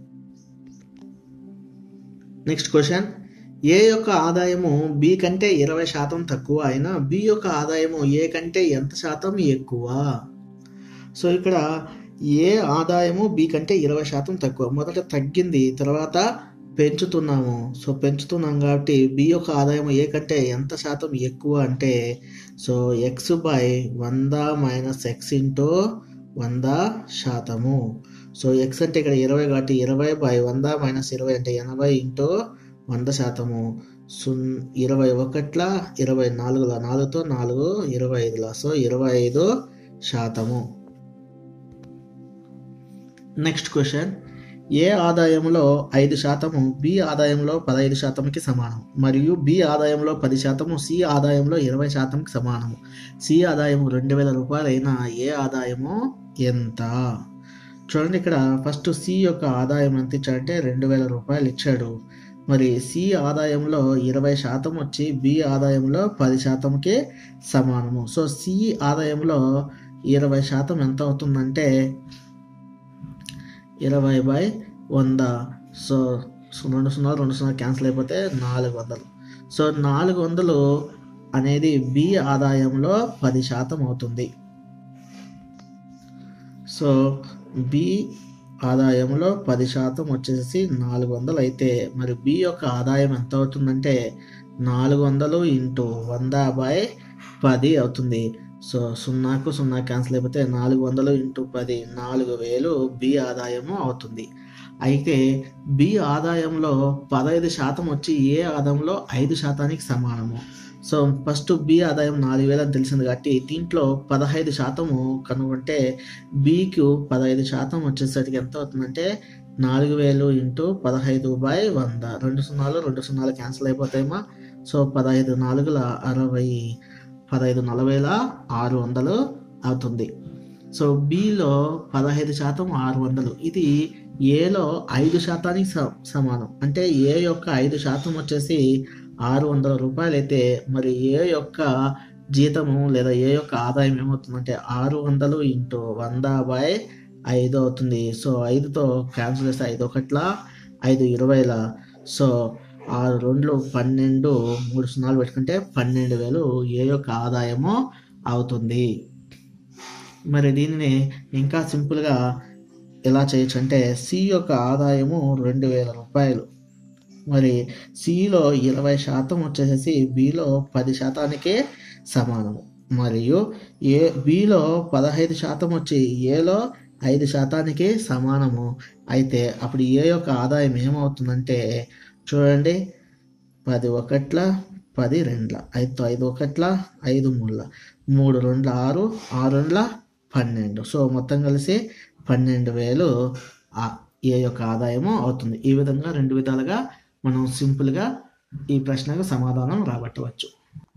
నెక్స్ట్ క్వశ్చన్ ఏ యొక్క ఆదాయము బి కంటే ఇరవై శాతం తక్కువ అయినా బి యొక్క ఆదాయము ఏ కంటే ఎంత శాతం ఎక్కువ సో ఇక్కడ ఏ ఆదాయము బి కంటే ఇరవై శాతం తక్కువ మొదట తగ్గింది తర్వాత పెంచుతున్నాము సో పెంచుతున్నాం కాబట్టి బి యొక్క ఆదాయం ఏ కంటే ఎంత శాతం ఎక్కువ అంటే సో ఎక్స్ బై వంద మైనస్ ఎక్స్ ఇంటూ వంద శాతము సో ఎక్స్ అంటే ఇక్కడ ఇరవై కాబట్టి ఇరవై బై వంద మైనస్ ఇరవై అంటే ఎనభై ఇంటూ వంద శాతము సున్ ఇరవై ఒకట్ల ఇరవై నాలుగుల నాలుగుతో నాలుగు ఇరవై ఐదుల సో ఇరవై ఐదు శాతము నెక్స్ట్ క్వశ్చన్ ఏ ఆదాయంలో ఐదు శాతము బి ఆదాయంలో పదహైదు శాతంకి సమానం మరియు బి ఆదాయంలో పది శాతము సి ఆదాయంలో ఇరవై శాతంకి సమానము సి ఆదాయం రెండు వేల రూపాయలు అయినా ఏ ఆదాయము ఎంత చూడండి ఇక్కడ ఫస్ట్ సి యొక్క ఆదాయం ఎంత ఇచ్చాడంటే రెండు వేల రూపాయలు ఇచ్చాడు మరి సి ఆదాయంలో ఇరవై శాతం వచ్చి బి ఆదాయంలో పది శాతంకి సమానము సో సి ఆదాయంలో ఇరవై శాతం ఎంత అవుతుందంటే ఇరవై బై వంద సో సో రెండు సున్నాలు రెండు సున్నాలు క్యాన్సిల్ అయిపోతే నాలుగు వందలు సో నాలుగు వందలు అనేది బి ఆదాయంలో పది శాతం అవుతుంది సో బి ఆదాయంలో పది శాతం వచ్చేసి నాలుగు వందలు అయితే మరి బి యొక్క ఆదాయం ఎంత అవుతుందంటే నాలుగు వందలు ఇంటూ వంద బై పది అవుతుంది సో సున్నాకు సున్నా క్యాన్సిల్ అయిపోతే నాలుగు వందలు ఇంటూ పది నాలుగు వేలు బి ఆదాయము అవుతుంది అయితే బి ఆదాయంలో పదహైదు శాతం వచ్చి ఏ ఆదాయంలో ఐదు శాతానికి సమానము సో ఫస్ట్ బి ఆదాయం నాలుగు వేలు అని తెలిసింది కాబట్టి దీంట్లో పదహైదు శాతము కనుగొంటే బికు పదహైదు శాతం వచ్చేసరికి ఎంత అవుతుందంటే నాలుగు వేలు ఇంటూ పదహైదు బై వంద రెండు సున్నాలు రెండు సున్నాలు క్యాన్సిల్ అయిపోతాయేమో సో పదహైదు నాలుగుల అరవై పదహైదు నలభైల ఆరు వందలు అవుతుంది సో బిలో పదహైదు శాతం ఆరు వందలు ఇది ఏలో ఐదు శాతానికి స- సమానం అంటే ఏ యొక్క ఐదు శాతం వచ్చేసి ఆరు వందల రూపాయలు అయితే మరి ఏ యొక్క జీతము లేదా ఏ యొక్క ఆదాయం ఏమవుతుందంటే ఆరు వందలు ఇంటూ వంద బై ఐదు అవుతుంది సో ఐదుతో క్యాన్సిల్ చేస్తే ఐదు ఒకట్ల ఐదు ఇరవైల సో ఆరు రెండులు పన్నెండు మూడు సున్నాలు పెట్టుకుంటే పన్నెండు వేలు ఏ యొక్క ఆదాయము అవుతుంది మరి దీనిని ఇంకా సింపుల్గా ఎలా చేయొచ్చు అంటే సి యొక్క ఆదాయము రెండు వేల రూపాయలు మరి సిలో ఇరవై శాతం వచ్చేసేసి బిలో పది శాతానికే సమానము మరియు ఏ బిలో పదహైదు శాతం వచ్చి ఏలో ఐదు శాతానికి సమానము అయితే అప్పుడు ఏ యొక్క ఆదాయం ఏమవుతుందంటే చూడండి పది ఒకట్ల పది రెండ్ల ఐదు ఐదు ఒకట్ల ఐదు మూడుల మూడు రెండ్ల ఆరు ఆరు రెండ్ల పన్నెండు సో మొత్తం కలిసి పన్నెండు వేలు ఆ- ఏ యొక్క ఆదాయము అవుతుంది ఈ విధంగా రెండు విధాలుగా మనం సింపుల్గా ఈ ప్రశ్నకు సమాధానం రాబట్టవచ్చు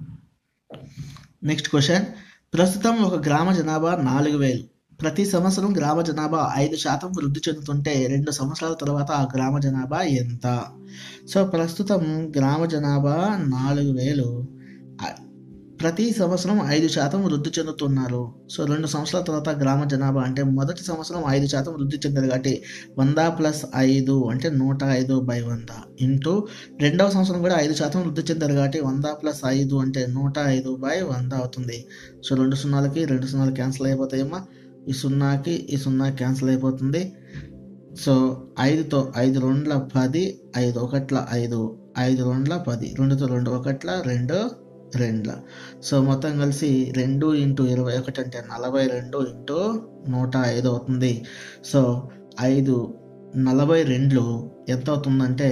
నెక్స్ట్ క్వశ్చన్ ప్రస్తుతం ఒక గ్రామ జనాభా నాలుగు వేలు ప్రతి సంవత్సరం గ్రామ జనాభా ఐదు శాతం వృద్ధి చెందుతుంటే రెండు సంవత్సరాల తర్వాత ఆ గ్రామ జనాభా ఎంత సో ప్రస్తుతం గ్రామ జనాభా నాలుగు వేలు ఆ- ప్రతి సంవత్సరం ఐదు శాతం వృద్ధి చెందుతున్నారు సో రెండు సంవత్సరాల తర్వాత గ్రామ జనాభా అంటే మొదటి సంవత్సరం ఐదు శాతం వృద్ధి చెందారు కాబట్టి వంద ప్లస్ ఐదు అంటే నూట ఐదు బై వంద ఇంటూ రెండవ సంవత్సరం కూడా ఐదు శాతం వృద్ధి చెందారు కాబట్టి వంద ప్లస్ ఐదు అంటే నూట ఐదు బై వంద అవుతుంది సో రెండు సున్నాలకి రెండు సున్నాలు క్యాన్సిల్ అయిపోతాయమ్మా ఈ సున్నాకి ఈ సున్నా క్యాన్సిల్ అయిపోతుంది సో ఐదుతో ఐదు రెండుల పది ఐదు ఒకట్ల ఐదు ఐదు రెండుల పది రెండుతో రెండు ఒకట్ల రెండు రెండుల సో మొత్తం కలిసి రెండు ఇంటూ ఇరవై ఒకటి అంటే నలభై రెండు ఇంటూ నూట ఐదు అవుతుంది సో ఐదు నలభై రెండు ఎంత అవుతుందంటే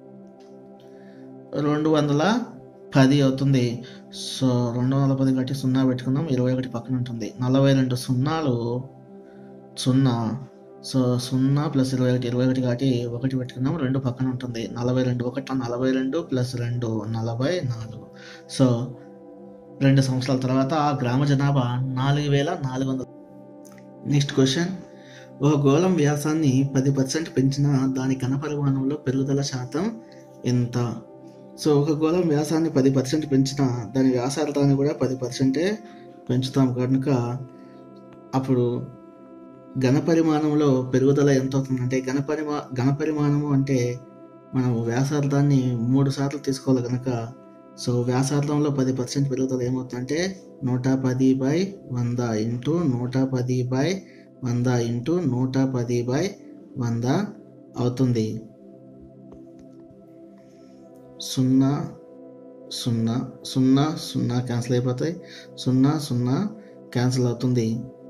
రెండు వందల పది అవుతుంది సో రెండు వందల పది కట్టి సున్నా పెట్టుకుందాం ఇరవై ఒకటి పక్కన ఉంటుంది నలభై రెండు సున్నాలు సున్నా సో సున్నా ప్లస్ ఇరవై ఒకటి ఇరవై ఒకటి కాబట్టి ఒకటి పెట్టుకుందాం రెండు పక్కన ఉంటుంది నలభై రెండు ఒకటి నలభై రెండు ప్లస్ రెండు నలభై నాలుగు సో రెండు సంవత్సరాల తర్వాత ఆ గ్రామ జనాభా నాలుగు వేల నాలుగు వందలు నెక్స్ట్ క్వశ్చన్ ఒక గోళం వ్యాసాన్ని పది పర్సెంట్ పెంచిన దాని ఘనపరిమాణంలో పెరుగుదల శాతం ఎంత సో ఒక గోళం వ్యాసాన్ని పది పర్సెంట్ పెంచిన దాని వ్యాసార్థాన్ని కూడా పది పర్సెంటే పెంచుతాం కనుక అప్పుడు ఘనపరిమాణంలో పెరుగుదల ఎంత అవుతుందంటే ఘనపరిమా ఘనపరిమాణము అంటే మనం వ్యాసార్థాన్ని మూడు సార్లు తీసుకోవాలి కనుక సో వ్యాసార్థంలో పది పర్సెంట్ పెరుగుదల ఏమవుతుందంటే నూట పది బై వంద ఇంటూ నూట పది బై వంద ఇంటూ నూట పది బై వంద అవుతుంది సున్నా సున్నా సున్నా సున్నా క్యాన్సిల్ అయిపోతాయి సున్నా సున్నా క్యాన్సిల్ అవుతుంది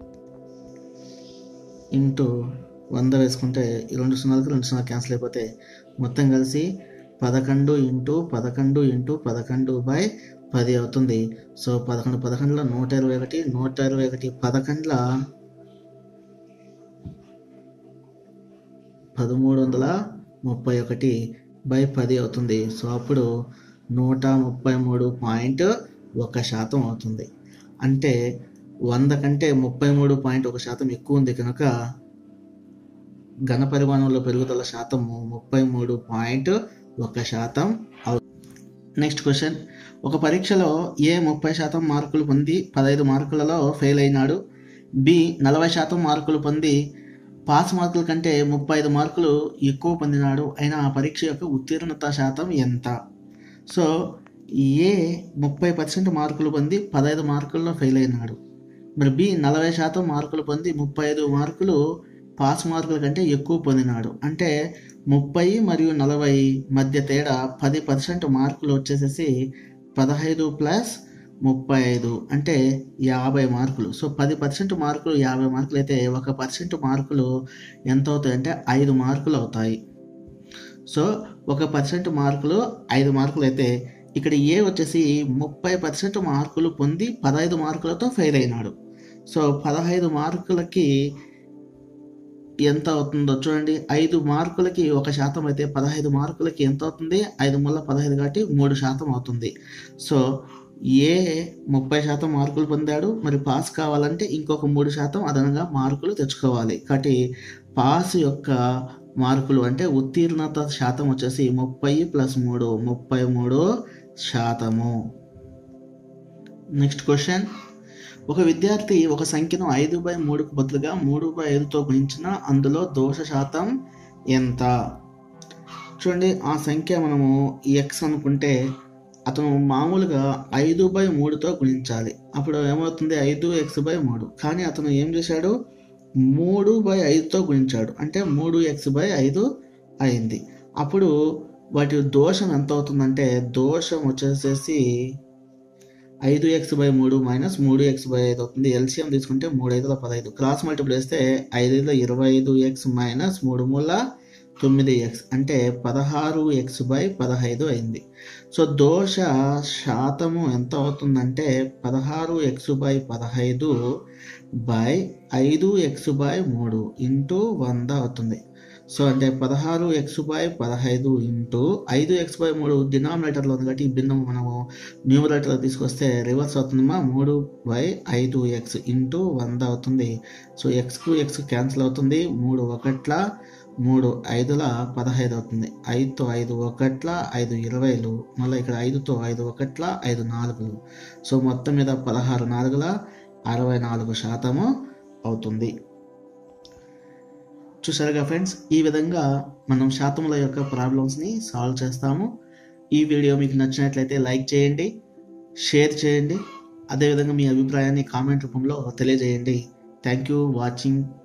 ఇంటూ వంద వేసుకుంటే ఈ రెండు సున్నాలకు రెండు సున్నా క్యాన్సిల్ అయిపోతే మొత్తం కలిసి పదకొండు ఇంటూ పదకొండు ఇంటూ పదకొండు బై పది అవుతుంది సో పదకొండు పదకొండులో నూట ఇరవై ఒకటి నూట ఇరవై ఒకటి పదకొండుల పదమూడు వందల ముప్పై ఒకటి బై పది అవుతుంది సో అప్పుడు నూట ముప్పై మూడు పాయింట్ ఒక శాతం అవుతుంది అంటే వంద కంటే ముప్పై మూడు పాయింట్ ఒక శాతం ఎక్కువ ఉంది కనుక ఘన పరిమాణంలో పెరుగుదల శాతము ముప్పై మూడు పాయింట్ ఒక శాతం అవు నెక్స్ట్ క్వశ్చన్ ఒక పరీక్షలో ఏ ముప్పై శాతం మార్కులు పొంది పదహైదు మార్కులలో ఫెయిల్ అయినాడు బి నలభై శాతం మార్కులు పొంది పాస్ మార్కుల కంటే ముప్పై ఐదు మార్కులు ఎక్కువ పొందినాడు అయినా ఆ పరీక్ష యొక్క ఉత్తీర్ణత శాతం ఎంత సో ఏ ముప్పై పర్సెంట్ మార్కులు పొంది పదహైదు మార్కుల్లో ఫెయిల్ అయినాడు మరి బి నలభై శాతం మార్కులు పొంది ముప్పై ఐదు మార్కులు పాస్ మార్కుల కంటే ఎక్కువ పొందినాడు అంటే ముప్పై మరియు నలభై మధ్య తేడా పది పర్సెంట్ మార్కులు వచ్చేసేసి పదహైదు ప్లస్ ముప్పై ఐదు అంటే యాభై మార్కులు సో పది పర్సెంట్ మార్కులు యాభై మార్కులు అయితే ఒక పర్సెంట్ మార్కులు ఎంత అవుతాయి అంటే ఐదు మార్కులు అవుతాయి సో ఒక పర్సెంట్ మార్కులు ఐదు మార్కులు అయితే ఇక్కడ ఏ వచ్చేసి ముప్పై పర్సెంట్ మార్కులు పొంది పదహైదు మార్కులతో ఫెయిల్ అయినాడు సో పదహైదు మార్కులకి ఎంత అవుతుందో చూడండి ఐదు మార్కులకి ఒక శాతం అయితే పదహైదు మార్కులకి ఎంత అవుతుంది ఐదు మూల పదహైదు కాబట్టి మూడు శాతం అవుతుంది సో ఏ ముప్పై శాతం మార్కులు పొందాడు మరి పాస్ కావాలంటే ఇంకొక మూడు శాతం అదనంగా మార్కులు తెచ్చుకోవాలి కాబట్టి పాస్ యొక్క మార్కులు అంటే ఉత్తీర్ణత శాతం వచ్చేసి ముప్పై ప్లస్ మూడు ముప్పై మూడు శాతము నెక్స్ట్ క్వశ్చన్ ఒక విద్యార్థి ఒక సంఖ్యను ఐదు బై మూడుకు బదులుగా మూడు బై ఐదుతో గుణించిన అందులో దోష శాతం ఎంత చూడండి ఆ సంఖ్య మనము ఎక్స్ అనుకుంటే అతను మామూలుగా ఐదు బై మూడుతో గుణించాలి అప్పుడు ఏమవుతుంది ఐదు ఎక్స్ బై మూడు కానీ అతను ఏం చేశాడు మూడు బై ఐదుతో గుణించాడు అంటే మూడు ఎక్స్ బై ఐదు అయింది అప్పుడు వాటి దోషం ఎంత అవుతుందంటే దోషం వచ్చేసేసి ఐదు ఎక్స్ బై మూడు మైనస్ మూడు ఎక్స్ బై ఐదు అవుతుంది ఎల్సిఎం తీసుకుంటే మూడు ఐదుల పదహైదు క్రాస్ మల్టిపుల్ వేస్తే ఐదు ఐదుల ఇరవై ఐదు ఎక్స్ మైనస్ మూడు మూల తొమ్మిది ఎక్స్ అంటే పదహారు ఎక్స్ బై పదహైదు అయింది సో దోష శాతము ఎంత అవుతుందంటే పదహారు ఎక్స్ బై పదహైదు బై ఐదు ఎక్స్ బై మూడు ఇంటూ వంద అవుతుంది సో అంటే పదహారు ఎక్స్ బై పదహైదు ఇంటూ ఐదు ఎక్స్ బై మూడు డినామినేటర్లో ఉంది కాబట్టి ఈ భిన్నం మనము న్యూమరేటర్లో తీసుకొస్తే రివర్స్ అవుతుందమ్మా మూడు బై ఐదు ఎక్స్ ఇంటూ వంద అవుతుంది సో ఎక్స్కు ఎక్స్ క్యాన్సిల్ అవుతుంది మూడు ఒకట్ల మూడు ఐదుల పదహైదు అవుతుంది ఐదుతో ఐదు ఒకట్ల ఐదు ఇరవైలు మళ్ళీ ఇక్కడ ఐదుతో ఐదు ఒకట్ల ఐదు నాలుగులు సో మొత్తం మీద పదహారు నాలుగుల అరవై నాలుగు శాతము అవుతుంది చూసారుగా ఫ్రెండ్స్ ఈ విధంగా మనం శాతముల యొక్క ప్రాబ్లమ్స్ని సాల్వ్ చేస్తాము ఈ వీడియో మీకు నచ్చినట్లయితే లైక్ చేయండి షేర్ చేయండి అదేవిధంగా మీ అభిప్రాయాన్ని కామెంట్ రూపంలో తెలియజేయండి థ్యాంక్ యూ వాచింగ్